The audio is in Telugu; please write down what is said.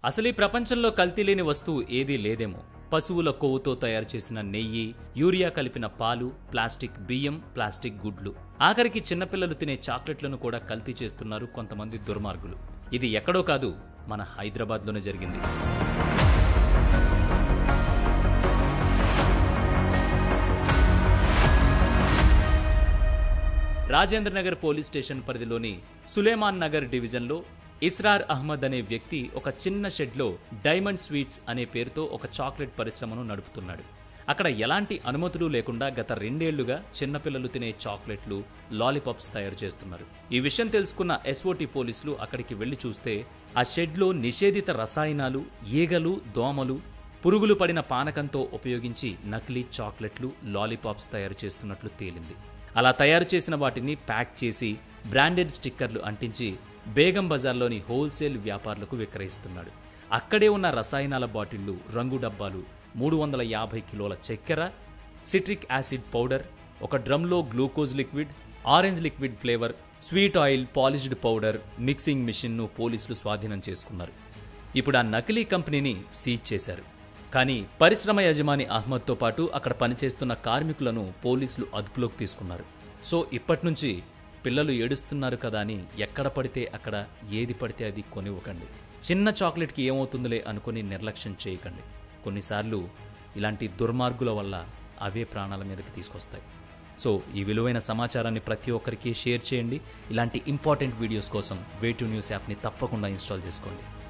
అసలు ఈ ప్రపంచంలో కల్తీ లేని వస్తువు ఏదీ లేదేమో పశువుల కొవ్వుతో తయారు చేసిన నెయ్యి యూరియా కలిపిన పాలు ప్లాస్టిక్ బియ్యం ప్లాస్టిక్ గుడ్లు ఆఖరికి చిన్నపిల్లలు తినే చాక్లెట్లను కూడా కల్తీ చేస్తున్నారు కొంతమంది దుర్మార్గులు ఇది ఎక్కడో కాదు మన హైదరాబాద్లోనే జరిగింది రాజేంద్ర నగర్ పోలీస్ స్టేషన్ పరిధిలోని సులేమాన్ నగర్ డివిజన్లో ఇస్రార్ అహ్మద్ అనే వ్యక్తి ఒక చిన్న షెడ్లో డైమండ్ స్వీట్స్ అనే పేరుతో ఒక చాక్లెట్ పరిశ్రమను నడుపుతున్నాడు అక్కడ ఎలాంటి అనుమతులు లేకుండా గత రెండేళ్లుగా చిన్నపిల్లలు తినే చాక్లెట్లు లాలీపాప్స్ తయారు చేస్తున్నారు ఈ విషయం తెలుసుకున్న ఎస్ఓటి పోలీసులు అక్కడికి వెళ్లి చూస్తే ఆ షెడ్లో నిషేధిత రసాయనాలు ఈగలు దోమలు పురుగులు పడిన పానకంతో ఉపయోగించి నకిలీ చాక్లెట్లు లాలీపాప్స్ తయారు చేస్తున్నట్లు తేలింది అలా తయారు చేసిన వాటిని ప్యాక్ చేసి బ్రాండెడ్ స్టిక్కర్లు అంటించి బేగం బజార్లోని హోల్సేల్ వ్యాపారులకు విక్రయిస్తున్నాడు అక్కడే ఉన్న రసాయనాల బాటిళ్లు రంగు డబ్బాలు మూడు వందల యాభై కిలోల చక్కెర సిట్రిక్ యాసిడ్ పౌడర్ ఒక డ్రమ్లో glucose liquid orange liquid flavour sweet oil polished powder mixing మిషన్ను పోలీసులు స్వాధీనం చేసుకున్నారు ఇప్పుడు ఆ నకిలీ కంపెనీని సీజ్ చేశారు కానీ పరిశ్రమ యజమాని అహ్మద్తో పాటు అక్కడ పనిచేస్తున్న కార్మికులను పోలీసులు అదుపులోకి తీసుకున్నారు సో ఇప్పటి నుంచి పిల్లలు ఏడుస్తున్నారు కదా అని ఎక్కడ పడితే అక్కడ ఏది పడితే అది కొనివ్వకండి చిన్న చాక్లెట్కి ఏమవుతుందిలే అనుకుని నిర్లక్ష్యం చేయకండి కొన్నిసార్లు ఇలాంటి దుర్మార్గుల వల్ల అవే ప్రాణాల మీదకి తీసుకొస్తాయి సో ఈ విలువైన సమాచారాన్ని ప్రతి ఒక్కరికి షేర్ చేయండి ఇలాంటి ఇంపార్టెంట్ వీడియోస్ కోసం వే టు న్యూస్ యాప్ని తప్పకుండా ఇన్స్టాల్ చేసుకోండి